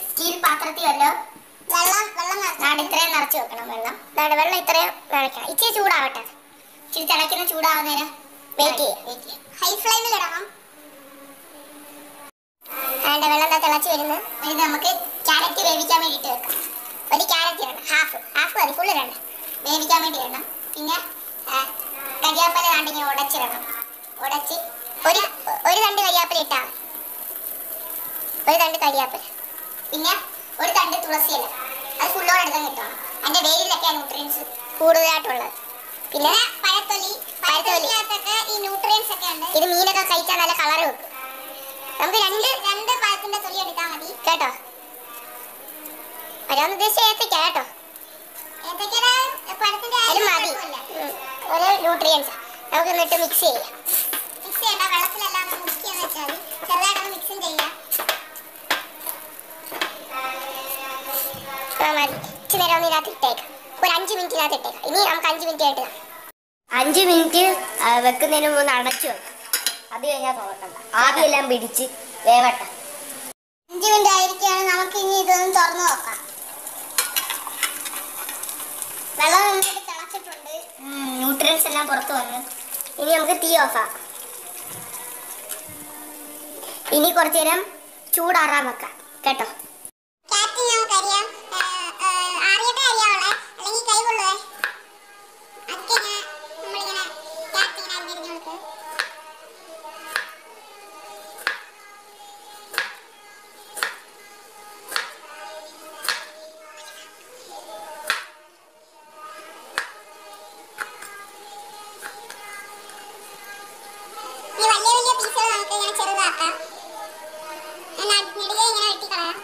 Steel പാത്രത്തിൽ വല്ലോ വെള്ളം വെള്ളം നിറച്ച് നാട് ഇത്രയും നിറച്ച് വെക്കണം വെള്ളം ദാണ്ട് വെള്ളം ഇത്രയും നിറയ്ക്കണം ഇച്ചിരി ചൂടാവട്ടെ അത്. ഇച്ചിരി തിളയ്ക്കുന്ന ചൂടാവുന്നേരം വെയിറ്റ് ചെയ്യാം വെയിറ്റ് ചെയ്യാം ഹൈ ഫ്ലെയിമിൽ ഇടണം അതിന്റെ വെള്ളം ദാ തിളച്ച് വരുന്നു ഇത് നമുക്ക് ക്യാരറ്റ് വേവിക്കാൻ വേണ്ടിയിട്ട് വെക്കാം ഒരു ക്യാരറ്റ് ഇടണം ഹാഫ് ഹാഫ് മതി ഫുള്ള് ഇടണം വേവിക്കാൻ വേണ്ടി ഇടണം പിന്നെ ആ, കരിയാപ്പല കണ്ടിങ്ങനെ ഉടച്ചിടണം ഉടച്ച് ഒരു ഒരു തണ്ട് കരിയാപ്പല ഇട്ടാൽ മതി ഒരു തണ്ട് കരിയാപ്പല പിന്നെ ഒരു തണ്ട് തുളസി ഇല അത് ഫുള്ളോടെ എടുക്കാൻ കിട്ടണം അതിന്റെ വേരിലൊക്കെയാണ് ന്യൂട്രിയൻസ് കൂടുതലായിട്ടുള്ളത് പിന്നെ പഴത്തൊലി പഴത്തൊലി. പഴത്തൊലിക്കകത്തൊക്കെ ഈ ന്യൂട്രിയൻസ് ഒക്കെ ഉണ്ട് ഇത് മീനൊക്കെ കഴിച്ചാൽ നല്ല കളർ വെക്കും നമുക്ക് രണ്ട് രണ്ട് പഴത്തിന്റെ തൊലി എടുത്താൽ മതി കേട്ടോ ഓരോന്ന് ഉദ്ദേശിച്ച ഏത്തയ്ക്ക കേട്ടോ ഏത്തയ്ക്കയുടെ പഴത്തിന്റെ അത് ആയാലും മതി കുഴപ്പമില്ല. ഉം. ഓരോ ന്യൂട്രിയൻസ് നമുക്ക് എന്നിട്ട് മിക്സ് ചെയ്യാം മിക്സ് ചെയ്യണ്ട വെള്ളത്തിലെല്ലാം ഒന്ന് മുക്കി എന്ന് വെച്ചാൽ മതി ചെറുതായിട്ടൊന്ന് മിക്സും ചെയ്യാം ആ മതി ഇച്ചിരി നേരം ഒന്ന് ഇതിനകത്ത് ഇട്ടേക്കാം ഒരു അഞ്ച് മിനിറ്റിനകത്ത് ഇട്ടേക്കാം ഇനി നമുക്ക് അഞ്ച് മിനിറ്റ് ആയിട്ട് അഞ്ച് മിനിറ്റ് വെക്കുന്നതിന് മുമ്പ് അടച്ചു വെക്കാം അത് കഴിഞ്ഞാൽ തുറക്കണ്ട ആദ്യമെല്ലാം പിടിച്ച് വേവട്ടെ അഞ്ച് മിനിറ്റ് ആയിരിക്കുകയാണ് നമുക്ക് ഇനി ഇതൊന്ന് തുറന്നു നോക്കാം വെള്ളം നന്നായിട്ട് തിളച്ചിട്ടുണ്ട് ന്യൂട്രിയൻസ് എല്ലാം പുറത്ത് വന്നു ഇനി നമുക്ക് തീ ഓഫാക്കാം ഇനി കുറച്ചു നേരം ചൂടാറാൻ വെക്കാം കേട്ടോ കാറ്റ് നമുക്ക് അറിയാം ആറിയിട്ട് അറിയാവുള്ളേ അല്ലെങ്കിൽ കൈ കൊള്ളുവേ അതൊക്കെ ഇങ്ങനെ നമ്മളിങ്ങനെ കാറ്റ് ഇങ്ങനെ അരിഞ്ഞിരിഞ്ഞ് കൊടുക്കുക ഈ വലിയ വലിയ പീസുകൾ നമുക്ക് ഇങ്ങനെ ചെറുതാക്കാം എന്നാൽ നെടുകെ ഇങ്ങനെ വെട്ടിക്കളയാം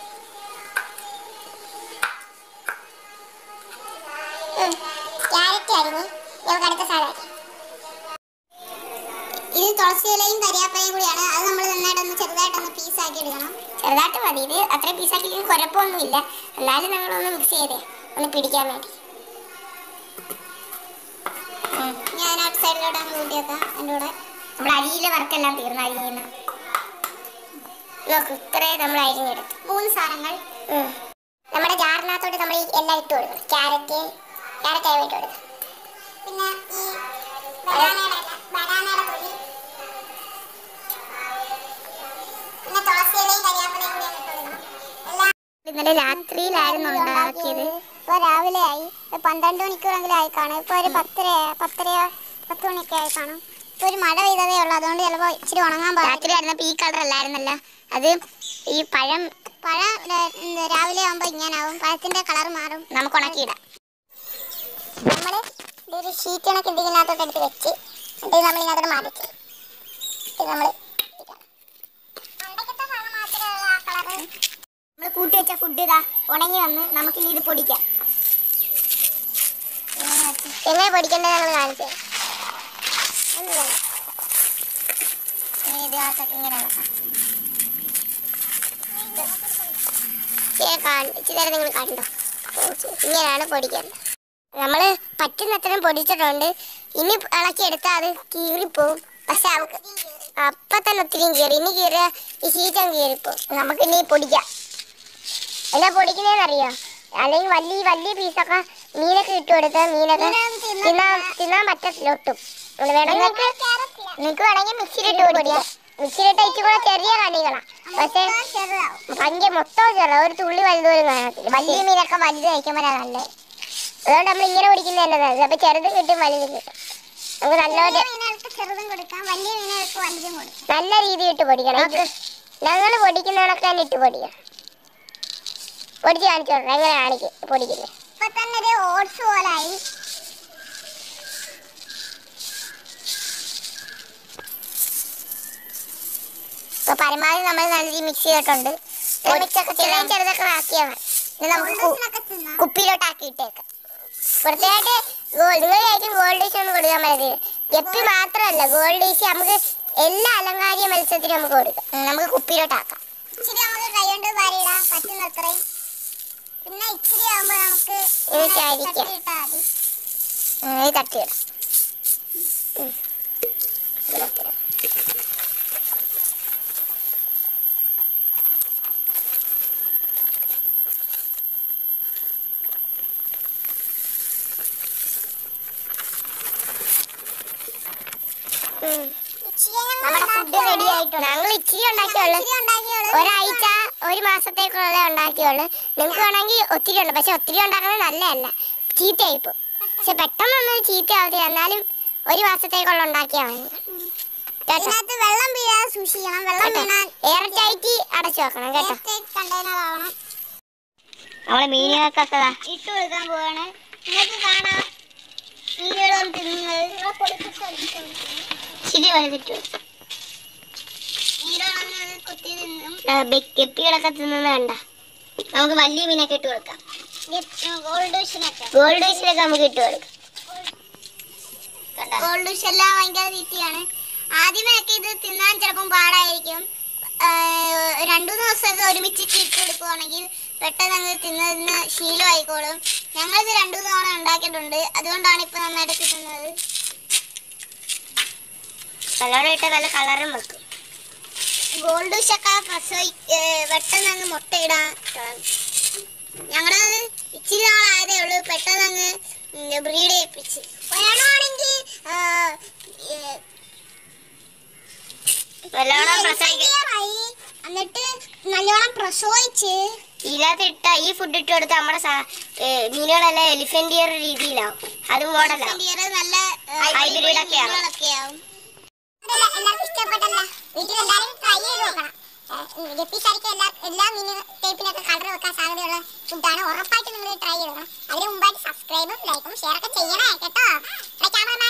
ക്യാരറ്റ് അരിഞ്ഞ് നമുക്ക് അടുത്ത സാധനം ഇത് തുളസി ഇലയും കരിയാപ്പലയും കൂടിയാണ് അത് നമ്മൾ നന്നായിട്ടൊന്ന് ചെറുതായിട്ടൊന്ന് പീസാക്കി എടുക്കണം ചെറുതായിട്ട് മതി ഇത് അത്രയും പീസാക്കി കുഴപ്പമൊന്നുമില്ല എന്നാലും നമ്മളൊന്ന് മിക്സ് ചെയ്തേ ഒന്ന് പിടിക്കാൻ വേണ്ടി ഞാൻ ഔട്ട് സൈഡിലോട്ട് അങ്ങ് കൂട്ടി വെക്കാം എൻ്റെ കൂടെ നമ്മുടെ അരിയിലെ വർക്കെല്ലാം തീർന്നു അരിയുന്ന നോക്ക് ഇത്രയും നമ്മൾ അരിഞ്ഞെടുത്തു മൂന്ന് സാധനങ്ങൾ ഉം. നമ്മുടെ ജാറിനകത്തോട്ട് നമ്മൾ ഈ എല്ലാം ഇട്ട് കൊടുക്കണം ക്യാരറ്റ് ക്യാരറ്റ് ആയി ഇട്ട് കൊടുക്കണം പിന്നെ ഈ ബനാനയുടെ ഇല, ബനാനയുടെ തൊലി പിന്നെ തുളസി ഇലയും കരിയാപ്പലയും കൂടി അങ്ങ് ഇട്ട് കൊടുക്കണം എല്ലാം ഇന്നലെ രാത്രിയിലായിരുന്നു ഉണ്ടാക്കിയത് ഇപ്പൊ രാവിലെ ആയി ഇപ്പൊ പന്ത്രണ്ട് മണിക്കൂറെങ്കിലും ആയി കാണും ഇപ്പൊ ഒരു പത്തര പത്തര പത്ത് മണിയൊക്കെ ആയി കാണും ഇപ്പൊ ഒരു മഴ പെയ്തതേ ഉള്ളൂ അതുകൊണ്ട് ചിലപ്പോ ഇച്ചിരി ഉണങ്ങാൻ പാടില്ല രാത്രി ആയിരുന്നപ്പോ ഈ കളർ അല്ലായിരുന്നല്ലോ അത് ഈ പഴം പഴം ര- എന്ത് രാവിലെ ആവുമ്പോ ഇങ്ങനാവും പഴത്തിന്റെ കളർ മാറും നമുക്ക് ഉണക്കിയിടാം നമ്മള് ഒരു ഷീറ്റ് കണക്ക് ഇതിനകത്തോട്ട് എടുത്ത് വെച്ച് എന്നിട്ട് നമ്മൾ ഇതിനകത്തോട്ട് മാറ്റി ഇത് നമ്മള് ഇടാം. പണ്ടൊക്കത്തെ സാധനം മാത്രമേ ഉള്ളൂ ആ കളറ് നമ്മൾ കൂട്ടി വെച്ച ഫുഡ് ഇതാ ഉണങ്ങി വന്ന് നമുക്കിനി ഇത് പൊടിക്കാം എങ്ങനെ പൊടിക്കേണ്ടത് ഞങ്ങൾ കാണിച്ചു തരാം. ഇനി ഇതിനകത്തൊക്കെ ഇങ്ങനെ വെക്കാം. ഇങ്ങനെ കാണ- ഇച്ചിരി നേരം നിങ്ങൾ കണ്ടോ ഇങ്ങനെയാണ് പൊടിക്കേണ്ടത് നമ്മൾ പറ്റുന്നത്രയും പൊടിച്ചിട്ടുണ്ട് ഇനി ഇളക്കിയെടുത്താൽ അത് കീറിപ്പോവും പക്ഷെ നമുക്ക് അപ്പൊ തന്നെ ഒത്തിരിയും കീറി ഇനി കീറിയ ഈ ശീറ്റം കീറിപ്പോവും നമുക്ക് ഇനി പൊടിക്കാം എന്നാ പൊടിക്കുന്നതെന്നറിയോ അല്ലെങ്കിൽ വലിയ വലിയ പീസൊക്കെ മീനൊക്കെ ഇട്ട് കൊടുത്ത് മീനൊക്കെ തിന്നാൻ തിന്നാൻ പറ്റത്തില്ല ഒട്ടും അത് വേണമെങ്കിൽ നിങ്ങൾക്ക് വേണമെങ്കിൽ മിക്സിയിലിട്ട് പൊടിക്കാം മിക്സിയിലിട്ട് ഇച്ചിരി കൂടെ ചെറിയ കണികളാ പക്ഷേ ചെറുതാവും ഭയങ്കര മൊത്തം ചെറുതാ ഒരു തുള്ളി വലുത് പോലും കാണത്തില്ല വലിയ മീനൊക്കെ വലുത് കഴിക്കുമ്പോഴാ നല്ലത് അതുകൊണ്ട് നമ്മൾ ഇങ്ങനെ പിടിക്കുന്നത് നല്ലത് അപ്പൊ ചെറുത് കിട്ടും വലുത് കിട്ടും നമുക്ക് നല്ലപോലെ ചെറിയ മീനുകൾക്ക് ചെറുതും കൊടുക്കാം വലിയ മീനുകൾക്ക് വലുതും കൊടുക്കാം നല്ല രീതിയിൽ ഇട്ട് പൊടിക്കണം ഞങ്ങൾ പൊടിക്കുന്നവണൊക്കെ തന്നെ ഇട്ട് പൊടിക്കണം പൊടിച്ച് കാണിച്ചു കൊടുക്കണം എങ്ങനെ കാണിക്കും പൊടിക്കുന്നത് ഇപ്പൊ തന്നെ ഒരു ഓട്സ് പോലായി ഇപ്പൊ പരമാവധി നമ്മൾ നല്ല രീതിയിൽ മിക്സ് ചെയ്തിട്ടുണ്ട് പൊടിച്ചൊക്കെ ചെറിയ ചെറുതൊക്കെ ആക്കിയാൽ മതി ഇത് നമുക്ക് കു- ഓട്സിനൊക്കെ തിന്നാം കുപ്പിയിലോട്ട് ആക്കി ഇട്ടേക്കാം പ്രത്യേകമായിട്ട് ഗോൾഡ് നിങ്ങൾ ആയിരിക്കും ഗോൾഡ് ഡിഷ് ഒന്നും കൊടുക്കാൻ പറ്റത്തില്ല ഗപ്പി മാത്രമല്ല ഗോൾഡ് ഡിഷ് നമുക്ക് എല്ലാ അലങ്കാരിക മത്സരത്തിനും നമുക്ക് കൊടുക്കാം ഉം, നമുക്ക് കുപ്പിയിലോട്ടാക്കാം ഇച്ചിരി നമുക്ക് കൈ കൊണ്ട് വാരിയിടാം പറ്റുന്നത്രയും പിന്നെ ഇച്ചിരി ആകുമ്പോ നമുക്ക് ഇത് ഇങ്ങനെ ചാരിക്കാം. തട്ടിയിട്ടാ മതി ഉം, ഇത് തട്ടിയിടാം ഉം. ഇത് തട്ടിയിടാം. ഇച്ചിരി ഉണ്ടാക്കിയുള്ളൂ ഇച്ചിരി ഉണ്ടാക്കിയുള്ളൂ. ഒരാഴ്ച ഒരു മാസത്തേക്കുള്ള ഉണ്ടാക്കിയുള്ളൂ നിങ്ങൾക്ക് വേണമെങ്കിൽ ഒത്തിരി ഉണ്ട് പക്ഷെ ഒത്തിരി ഉണ്ടാക്കുന്നത് നല്ലതല്ല ചീത്തയായി പോകും പക്ഷെ പെട്ടെന്നൊന്നും ചീത്തയാവത്തില്ല എന്നാലും ഒരു മാസത്തേക്കുള്ള ഉണ്ടാക്കിയാൽ മതി കേട്ടോ ഇതിനകത്ത് വെള്ളം വീഴാതെ സൂക്ഷിക്കണം വെള്ളം വീണാൽ എയർ ടൈറ്റ് അടച്ചു വെക്കണം കേട്ടോ കണ്ടെയ്നർ ആവണം നമ്മളെ മീനുകൾക്കൊക്കെ ദാ ഇട്ട് കൊടുക്കാൻ പോവാണ് നിങ്ങൾക്ക് കാണാം മീനുകളും തിന്നുന്നത് ഇച്ചിരി വലുതിട്ട് മീനുകളൊന്നും കുത്തി തിന്നും ഗപ്പികളൊക്കെ തിന്നുന്നത് കണ്ട നമുക്ക് വലിയ മീനൊക്കെ ഇട്ട് കൊടുക്കാം ഗോൾഡ് ഫിഷിനൊക്കെ ഗോൾഡ് ഫിഷിലൊക്കെ നമുക്ക് ഇട്ട് കൊടുക്കാം കണ്ടോ? ഗോൾഡ് ഫിഷ് എല്ലാം ഭയങ്കര തീറ്റിയാണ് ആദ്യമൊക്കെ ഇത് തിന്നാൻ ചിലപ്പം പാടായിരിക്കും ആഹ് രണ്ടു മൂന്ന് ദിവസമൊക്കെ ഒരുമിച്ച് ഇട്ട് കൊടുക്കുവാണെങ്കിൽ പെട്ടെന്ന് അങ്ങ് തിന്നതിന് ശീലമായിക്കോളും ഞങ്ങളിത് രണ്ടു തവണ ഉണ്ടാക്കിയിട്ടുണ്ട് അതുകൊണ്ടാണ് ഇപ്പൊ നന്നായിട്ട് കിട്ടുന്നത് നല്ലോണം ഇട്ട് നല്ല കളറും വെക്കും ഗോൾഡ് ഫിഷ് ഒക്കെ പ്രസവി ഏഹ് പെട്ടെന്ന് അങ്ങ് മുട്ടയിടാൻ ഞങ്ങളത് ഇച്ചിരി നാളായതേ ഉള്ളൂ പെട്ടെന്ന് അങ്ങ് ബ്രീഡ് ചെയ്യിപ്പിച്ച് വേണമെങ്കിൽ നല്ലോണം പ്രസവിക്കും എന്നിട്ട് നല്ലോണം പ്രസവിച്ച് ഇതിനകത്ത് ഈ ഫുഡ് ഇട്ട് കൊടുത്ത് നമ്മുടെ സാ- ഏ, മീനുകളെല്ലാം എലിഫന്റ് ഇയർ രീതിയിലാവും അത് മോഡലാവും ഇതിന്റെ നല്ല Hybrid ഒക്കെയാണ്. ഒക്കെയാവും എല്ലാവർക്കും ഇഷ്ടപ്പെട്ടല്ല വീട്ടിൽ എല്ലാവരും ട്രൈ ചെയ്ത് നോക്കണം ഗപ്പിക്കാർക്ക് എല്ലാ എല്ലാ മീൻ ടൈപ്പിനൊക്കെ കളർ വെക്കാൻ സാധ്യതയുള്ള ഫുഡാണ് ഉറപ്പായിട്ട് നിങ്ങൾ ട്രൈ ചെയ്യണം അതിന് മുമ്പായിട്ട് സബ്സ്ക്രൈബും ലൈക്കും ഷെയർ ഒക്കെ ചെയ്യണേ കേട്ടോ ക്യാമറ